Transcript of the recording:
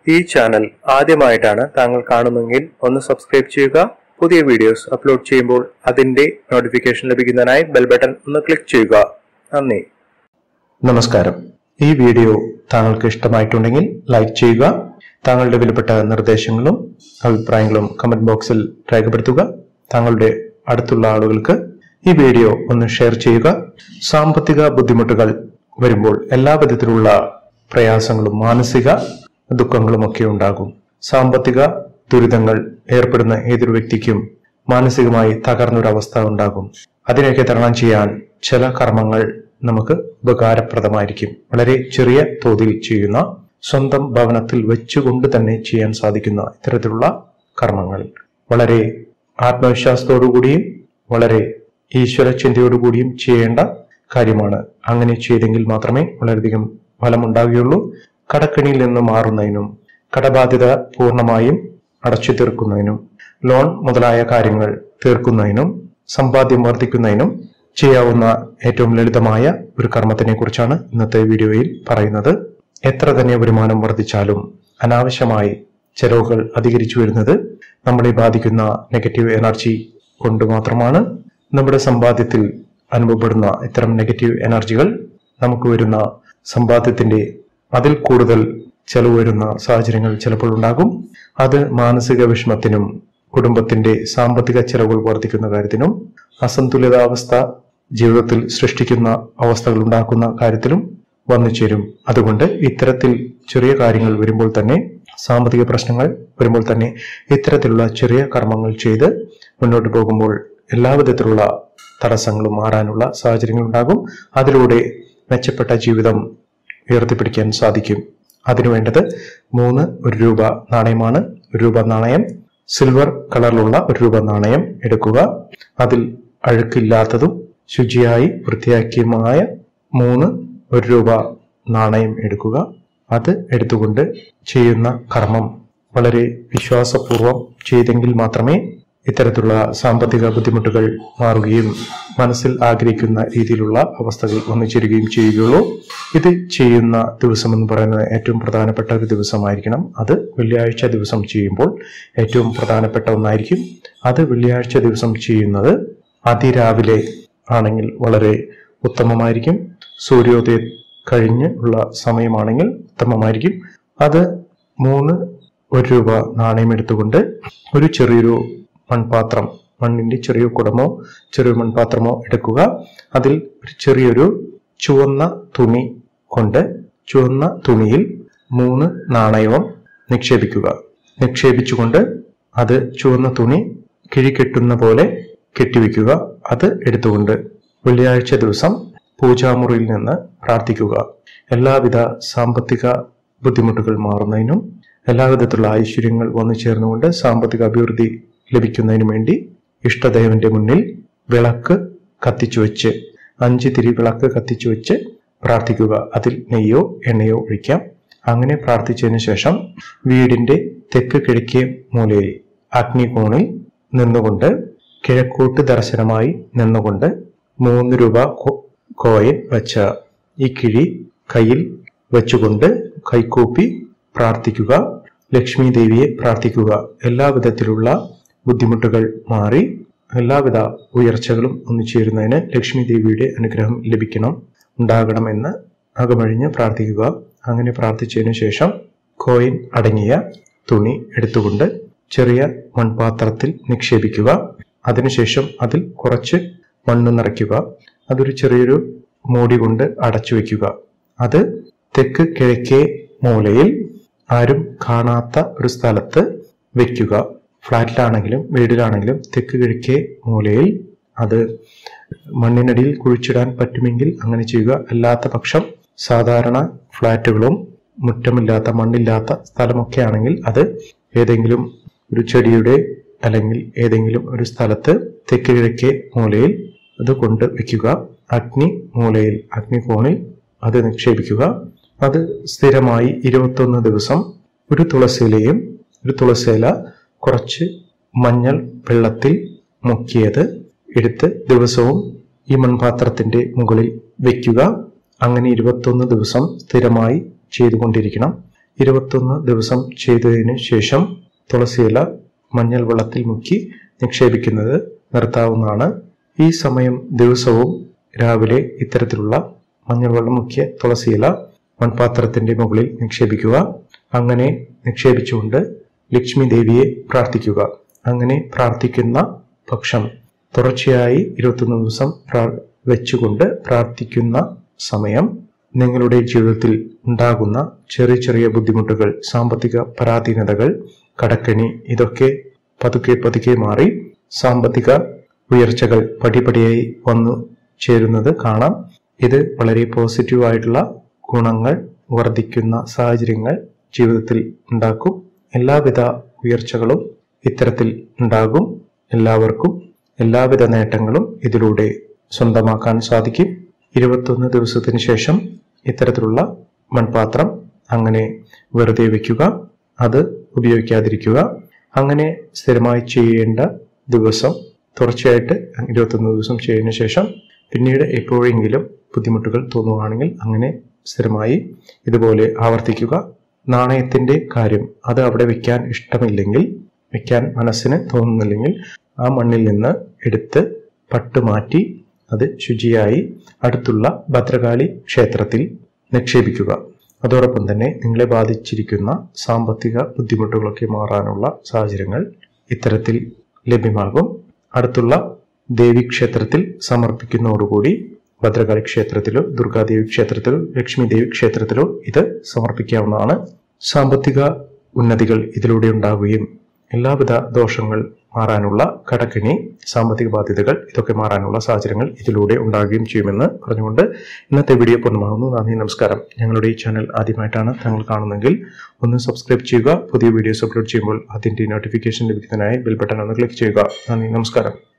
ഈ ചാനൽ ആദ്യമായിട്ടാണ് താങ്കൾ കാണുന്നതെങ്കിൽ ഒന്ന് സബ്സ്ക്രൈബ് ചെയ്യുക പുതിയ വീഡിയോസ് അപ്ലോഡ് ചെയ്യുമ്പോൾ അതിന്റെ നോട്ടിഫിക്കേഷൻ ലഭിക്കുന്നതിനായി ബെൽ ബട്ടൺ ഒന്ന് ക്ലിക്ക് ചെയ്യുക നന്ദി നമസ്കാരം ഈ വീഡിയോ താങ്കൾക്ക് ഇഷ്ടമായിട്ടുണ്ടെങ്കിൽ ലൈക്ക് ചെയ്യുക താങ്കളുടെ വിലപ്പെട്ട നിർദ്ദേശങ്ങളും അഭിപ്രായങ്ങളും കമന്റ് ബോക്സിൽ രേഖപ്പെടുത്തുക താങ്കളുടെ അടുത്തുള്ള ആളുകൾക്ക് ഈ വീഡിയോ ഒന്ന് ഷെയർ ചെയ്യുക സാമ്പത്തിക ബുദ്ധിമുട്ടുകൾ വരുമ്പോൾ എല്ലാ വിധത്തിലുള്ള പ്രയാസങ്ങളും മാനസിക ദുഃഖങ്ങളും ഒക്കെ ഉണ്ടാകും സാമ്പത്തിക ദുരിതങ്ങൾ ഏർപ്പെടുന്ന ഏതൊരു വ്യക്തിക്കും മാനസികമായി തകർന്നൊരവസ്ഥ ഉണ്ടാകും അതിനെയൊക്കെ തരണം ചെയ്യാൻ ചില കർമ്മങ്ങൾ നമുക്ക് ഉപകാരപ്രദമായിരിക്കും വളരെ ചെറിയ തോതിൽ ചെയ്യുന്ന സ്വന്തം ഭവനത്തിൽ വെച്ചുകൊണ്ട് തന്നെ ചെയ്യാൻ സാധിക്കുന്ന ഇത്തരത്തിലുള്ള കർമ്മങ്ങൾ വളരെ ആത്മവിശ്വാസത്തോടുകൂടിയും വളരെ ഈശ്വര ചിന്തയോടുകൂടിയും ചെയ്യേണ്ട കാര്യമാണ് അങ്ങനെ ചെയ്തെങ്കിൽ മാത്രമേ വളരെയധികം ഫലമുണ്ടാകുകയുള്ളൂ കടക്കെണിയിൽ നിന്ന് മാറുന്നതിനും കടബാധ്യത പൂർണ്ണമായും അടച്ചു തീർക്കുന്നതിനും ലോൺ മുതലായ കാര്യങ്ങൾ തീർക്കുന്നതിനും സമ്പാദ്യം വർദ്ധിക്കുന്നതിനും ചെയ്യാവുന്ന ഏറ്റവും ലളിതമായ ഒരു കർമ്മത്തിനെ കുറിച്ചാണ് ഇന്നത്തെ വീഡിയോയിൽ പറയുന്നത് എത്ര തന്നെ വരുമാനം വർദ്ധിച്ചാലും അനാവശ്യമായി ചെലവുകൾ അധികരിച്ചു വരുന്നത് നമ്മളെ ബാധിക്കുന്ന നെഗറ്റീവ് എനർജി കൊണ്ട് മാത്രമാണ് നമ്മുടെ സമ്പാദ്യത്തിൽ അനുഭവപ്പെടുന്ന ഇത്തരം നെഗറ്റീവ് എനർജികൾ നമുക്ക് വരുന്ന സമ്പാദ്യത്തിന്റെ അതിൽ കൂടുതൽ ചെലവ് വരുന്ന സാഹചര്യങ്ങൾ ചിലപ്പോൾ ഉണ്ടാകും അത് മാനസിക വിഷമത്തിനും കുടുംബത്തിന്റെ സാമ്പത്തിക ചെലവുകൾ വർദ്ധിക്കുന്ന കാര്യത്തിനും അസന്തുലിതാവസ്ഥ ജീവിതത്തിൽ സൃഷ്ടിക്കുന്ന അവസ്ഥകൾ ഉണ്ടാക്കുന്ന കാര്യത്തിലും വന്നു ചേരും അതുകൊണ്ട് ഇത്തരത്തിൽ ചെറിയ കാര്യങ്ങൾ വരുമ്പോൾ തന്നെ സാമ്പത്തിക പ്രശ്നങ്ങൾ വരുമ്പോൾ തന്നെ ഇത്തരത്തിലുള്ള ചെറിയ കർമ്മങ്ങൾ ചെയ്ത് മുന്നോട്ട് പോകുമ്പോൾ എല്ലാവിധത്തിലുള്ള തടസ്സങ്ങളും മാറാനുള്ള സാഹചര്യങ്ങൾ ഉണ്ടാകും അതിലൂടെ മെച്ചപ്പെട്ട ജീവിതം ഉയർത്തിപ്പിടിക്കാൻ സാധിക്കും അതിനു വേണ്ടത് മൂന്ന് ഒരു രൂപ നാണയമാണ് ഒരു രൂപ നാണയം സിൽവർ കളറിലുള്ള ഒരു രൂപ നാണയം എടുക്കുക അതിൽ അഴുക്കില്ലാത്തതും ശുചിയായി വൃത്തിയാക്കിയതുമായ മൂന്ന് ഒരു രൂപ നാണയം എടുക്കുക അത് എടുത്തുകൊണ്ട് ചെയ്യുന്ന കർമ്മം വളരെ വിശ്വാസപൂർവം ചെയ്തെങ്കിൽ മാത്രമേ ഇത്തരത്തിലുള്ള സാമ്പത്തിക ബുദ്ധിമുട്ടുകൾ മാറുകയും മനസ്സിൽ ആഗ്രഹിക്കുന്ന രീതിയിലുള്ള അവസ്ഥകൾ വന്നു ചേരുകയും ചെയ്യുകയുള്ളൂ ഇത് ചെയ്യുന്ന ദിവസം എന്ന് പറയുന്നത് ഏറ്റവും പ്രധാനപ്പെട്ട ഒരു ദിവസമായിരിക്കണം അത് വെള്ളിയാഴ്ച ദിവസം ചെയ്യുമ്പോൾ ഏറ്റവും പ്രധാനപ്പെട്ട ഒന്നായിരിക്കും അത് വെള്ളിയാഴ്ച ദിവസം ചെയ്യുന്നത് അതിരാവിലെ ആണെങ്കിൽ വളരെ ഉത്തമമായിരിക്കും സൂര്യോദയം കഴിഞ്ഞ് ഉള്ള സമയമാണെങ്കിൽ ഉത്തമമായിരിക്കും അത് മൂന്ന് ഒരു രൂപ നാണയം എടുത്തുകൊണ്ട് ഒരു ചെറിയൊരു മൺപാത്രം മണ്ണിന്റെ ചെറിയ കുടമോ ചെറിയ മൺപാത്രമോ എടുക്കുക അതിൽ ഒരു ചെറിയൊരു ചുവന്ന തുണി കൊണ്ട് ചുവന്ന തുണിയിൽ മൂന്ന് നാണയവും നിക്ഷേപിക്കുക നിക്ഷേപിച്ചുകൊണ്ട് അത് ചുവന്ന തുണി കിഴികെട്ടുന്ന പോലെ കെട്ടിവെക്കുക അത് എടുത്തുകൊണ്ട് വെള്ളിയാഴ്ച ദിവസം പൂജാമുറിയിൽ നിന്ന് പ്രാർത്ഥിക്കുക എല്ലാവിധ സാമ്പത്തിക ബുദ്ധിമുട്ടുകൾ മാറുന്നതിനും എല്ലാവിധത്തിലുള്ള ഐശ്വര്യങ്ങൾ വന്നു ചേർന്നുകൊണ്ട് സാമ്പത്തിക അഭിവൃദ്ധി ലഭിക്കുന്നതിനു വേണ്ടി ഇഷ്ടദേവന്റെ മുന്നിൽ വിളക്ക് കത്തിച്ചു വെച്ച് അഞ്ച് തിരി വിളക്ക് കത്തിച്ചു വെച്ച് പ്രാർത്ഥിക്കുക അതിൽ നെയ്യോ എണ്ണയോ ഒഴിക്കാം അങ്ങനെ പ്രാർത്ഥിച്ചതിന് ശേഷം വീടിന്റെ തെക്ക് കിഴക്കേ മൂലയിൽ അഗ്നികോണിൽ നിന്നുകൊണ്ട് കിഴക്കോട്ട് ദർശനമായി നിന്നുകൊണ്ട് മൂന്ന് രൂപ കോയൻ വെച്ച ഈ കിഴി കയ്യിൽ വെച്ചുകൊണ്ട് കൈകൂപ്പി പ്രാർത്ഥിക്കുക ലക്ഷ്മി ദേവിയെ പ്രാർത്ഥിക്കുക എല്ലാവിധത്തിലുള്ള ബുദ്ധിമുട്ടുകൾ മാറി എല്ലാവിധ ഉയർച്ചകളും ഒന്നുചേരുന്നതിന് ലക്ഷ്മി ദേവിയുടെ അനുഗ്രഹം ലഭിക്കണം ഉണ്ടാകണമെന്ന് അകമഴിഞ്ഞ് പ്രാർത്ഥിക്കുക അങ്ങനെ പ്രാർത്ഥിച്ചതിനു ശേഷം കോയിൻ അടങ്ങിയ തുണി എടുത്തുകൊണ്ട് ചെറിയ മൺപാത്രത്തിൽ നിക്ഷേപിക്കുക അതിനുശേഷം അതിൽ കുറച്ച് മണ്ണ് നിറയ്ക്കുക അതൊരു ചെറിയൊരു മൂടി കൊണ്ട് അടച്ചു വയ്ക്കുക അത് തെക്ക് കിഴക്കേ മൂലയിൽ ആരും കാണാത്ത ഒരു സ്ഥലത്ത് വെക്കുക ഫ്ലാറ്റിലാണെങ്കിലും വീടിലാണെങ്കിലും തെക്ക് കിഴക്കേ മൂലയിൽ അത് മണ്ണിനടിയിൽ കുഴിച്ചിടാൻ പറ്റുമെങ്കിൽ അങ്ങനെ ചെയ്യുക അല്ലാത്ത പക്ഷം സാധാരണ ഫ്ലാറ്റുകളും മുറ്റമില്ലാത്ത മണ്ണില്ലാത്ത സ്ഥലമൊക്കെ ആണെങ്കിൽ അത് ഏതെങ്കിലും ഒരു ചെടിയുടെ അല്ലെങ്കിൽ ഏതെങ്കിലും ഒരു സ്ഥലത്ത് തെക്ക് കിഴക്കേ മൂലയിൽ അത് കൊണ്ട് വെക്കുക അഗ്നി മൂലയിൽ അഗ്നികോണിൽ അത് നിക്ഷേപിക്കുക അത് സ്ഥിരമായി ഇരുപത്തൊന്ന് ദിവസം ഒരു തുളസിയിലയും ഒരു തുളസിയില കുറച്ച് മഞ്ഞൾ വെള്ളത്തിൽ മുക്കിയത് എടുത്ത് ദിവസവും ഈ മൺപാത്രത്തിന്റെ മുകളിൽ വെക്കുക അങ്ങനെ ഇരുപത്തൊന്ന് ദിവസം സ്ഥിരമായി ചെയ്തുകൊണ്ടിരിക്കണം ഇരുപത്തൊന്ന് ദിവസം ചെയ്തതിന് ശേഷം തുളസിയില മഞ്ഞൾ വെള്ളത്തിൽ മുക്കി നിക്ഷേപിക്കുന്നത് നിർത്താവുന്നതാണ് ഈ സമയം ദിവസവും രാവിലെ ഇത്തരത്തിലുള്ള മഞ്ഞൾ വെള്ളം മുക്കിയ തുളസിയില മൺപാത്രത്തിന്റെ മുകളിൽ നിക്ഷേപിക്കുക അങ്ങനെ നിക്ഷേപിച്ചുകൊണ്ട് ലക്ഷ്മി ദേവിയെ പ്രാർത്ഥിക്കുക അങ്ങനെ പ്രാർത്ഥിക്കുന്ന പക്ഷം തുടർച്ചയായി ഇരുപത്തൊന്ന് ദിവസം പ്രാ- വെച്ചുകൊണ്ട് പ്രാർത്ഥിക്കുന്ന സമയം നിങ്ങളുടെ ജീവിതത്തിൽ ഉണ്ടാകുന്ന ചെറിയ ചെറിയ ബുദ്ധിമുട്ടുകൾ സാമ്പത്തിക പരാധീനതകൾ കടക്കണി ഇതൊക്കെ പതുക്കെ പതുക്കെ മാറി സാമ്പത്തിക ഉയർച്ചകൾ പടിപടിയായി വന്നു ചേരുന്നത് കാണാം ഇത് വളരെ പോസിറ്റീവായിട്ടുള്ള ഗുണങ്ങൾ വർദ്ധിക്കുന്ന സാഹചര്യങ്ങൾ ജീവിതത്തിൽ ഉണ്ടാക്കും എല്ലാവിധ ഉയർച്ചകളും ഇത്തരത്തിൽ ഉണ്ടാകും എല്ലാവർക്കും എല്ലാവിധ നേട്ടങ്ങളും ഇതിലൂടെ സ്വന്തമാക്കാൻ സാധിക്കും ഇരുപത്തൊന്ന് ദിവസത്തിന് ശേഷം ഇത്തരത്തിലുള്ള മൺപാത്രം അങ്ങനെ വെറുതെ വെക്കുക അത് ഉപയോഗിക്കാതിരിക്കുക അങ്ങനെ സ്ഥിരമായി ചെയ്യേണ്ട ദിവസം തുടർച്ചയായിട്ട് ഇരുപത്തൊന്ന് ദിവസം ചെയ്തതിനു ശേഷം പിന്നീട് എപ്പോഴെങ്കിലും ബുദ്ധിമുട്ടുകൾ തോന്നുകയാണെങ്കിൽ അങ്ങനെ സ്ഥിരമായി ഇതുപോലെ ആവർത്തിക്കുക നാണയത്തിന്റെ കാര്യം അത് അവിടെ വെക്കാൻ ഇഷ്ടമില്ലെങ്കിൽ വെക്കാൻ മനസ്സിന് തോന്നുന്നില്ലെങ്കിൽ ആ മണ്ണിൽ നിന്ന് എടുത്ത് പട്ട് മാറ്റി അത് ശുചിയായി അടുത്തുള്ള ഭദ്രകാളി ക്ഷേത്രത്തിൽ നിക്ഷേപിക്കുക അതോടൊപ്പം തന്നെ നിങ്ങളെ ബാധിച്ചിരിക്കുന്ന സാമ്പത്തിക ബുദ്ധിമുട്ടുകളൊക്കെ മാറാനുള്ള സാഹചര്യങ്ങൾ ഇത്തരത്തിൽ ലഭ്യമാകും അടുത്തുള്ള ദേവീക്ഷേത്രത്തിൽ സമർപ്പിക്കുന്നതോടുകൂടി ഭദ്രകാളി ക്ഷേത്രത്തിലോ ദുർഗാദേവി ക്ഷേത്രത്തിലോ ലക്ഷ്മി ദേവി ക്ഷേത്രത്തിലോ ഇത് സമർപ്പിക്കാവുന്നതാണ് സാമ്പത്തിക ഉന്നതികൾ ഇതിലൂടെ ഉണ്ടാവുകയും എല്ലാവിധ ദോഷങ്ങൾ മാറാനുള്ള കടക്കിണി സാമ്പത്തിക ബാധ്യതകൾ ഇതൊക്കെ മാറാനുള്ള സാഹചര്യങ്ങൾ ഇതിലൂടെ ഉണ്ടാകുകയും ചെയ്യുമെന്ന് പറഞ്ഞുകൊണ്ട് ഇന്നത്തെ വീഡിയോ പൂർണ്ണമാകുന്നു നന്ദി നമസ്കാരം ഞങ്ങളുടെ ഈ ചാനൽ ആദ്യമായിട്ടാണ് താങ്കൾ കാണുന്നതെങ്കിൽ ഒന്ന് സബ്സ്ക്രൈബ് ചെയ്യുക പുതിയ വീഡിയോസ് അപ്ലോഡ് ചെയ്യുമ്പോൾ അതിന്റെ നോട്ടിഫിക്കേഷൻ ലഭിക്കുന്നതിനായി ബെൽ ബട്ടൺ ഒന്ന് ക്ലിക്ക് ചെയ്യുക നന്ദി നമസ്കാരം